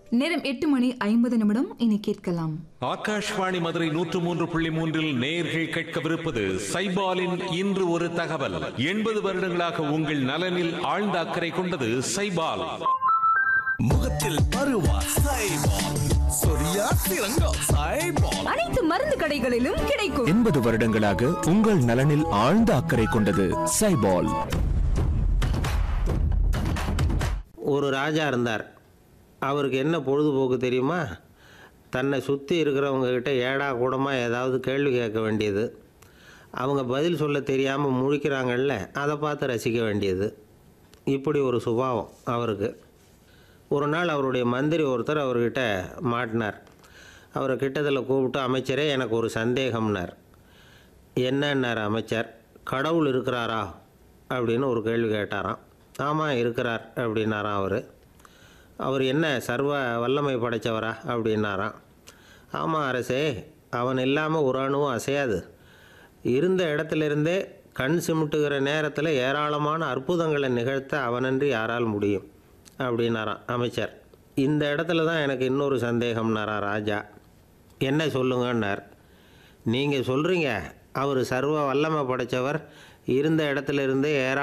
நேரம் எட்டு மணி ஐம்பது நிமிடம் இனி கேட்கலாம் ஆகாஷ்வாணி மதுரை நூற்று மூன்று புள்ளி மூன்றில் நேயர்கள் கேட்கவிருப்பது சைபாலின் இன்று ஒரு தகவல் எண்பது வருடங்களாக உங்கள் நலனில் ஆழ்ந்த அக்கறை கொண்டது சைபால் முகத்தில் பருவா சைபால் சொரியா திரங்கா சைபால் அனைத்து மருந்து கடைகளிலும் கிடைக்கும் எண்பது வருடங்களாக உங்கள் நலனில் ஆழ்ந்த அக்கறை கொண்டது சைபால் ஒரு ராஜா இருந்தார் அவருக்கு என்ன பொழுதுபோக்கு தெரியுமா தன்னை சுற்றி இருக்கிறவங்க கிட்ட ஏடா கூடமாக ஏதாவது கேள்வி கேட்க வேண்டியது அவங்க பதில் சொல்ல தெரியாமல் முழிக்கிறாங்கல்ல அதை பார்த்து ரசிக்க வேண்டியது இப்படி ஒரு சுபாவம் அவருக்கு ஒரு நாள் அவருடைய மந்திரி ஒருத்தர் அவர்கிட்ட மாட்டினார் அவரை கிட்டத்தில் கூப்பிட்டு அமைச்சரே எனக்கு ஒரு சந்தேகம்னார் என்னன்னார் அமைச்சர் கடவுள் இருக்கிறாரா அப்படின்னு ஒரு கேள்வி கேட்டாராம் ஆமாம் இருக்கிறார் அப்படின்னாராம் அவர் அவர் என்ன சர்வ வல்லமை படைத்தவரா அப்படின்னாராம் ஆமாம் அரசே அவன் இல்லாமல் ஒரு அணுவும் அசையாது இருந்த இடத்துலேருந்தே கண் சிமிட்டுகிற நேரத்தில் ஏராளமான அற்புதங்களை நிகழ்த்த அவனன்றி யாரால் முடியும் அப்படின்னாராம் அமைச்சர் இந்த இடத்துல தான் எனக்கு இன்னொரு சந்தேகம்னாரா ராஜா என்ன சொல்லுங்கன்னார் நீங்கள் சொல்கிறீங்க அவர் சர்வ வல்லமை படைத்தவர் இருந்த இடத்துல இருந்தே ஏரா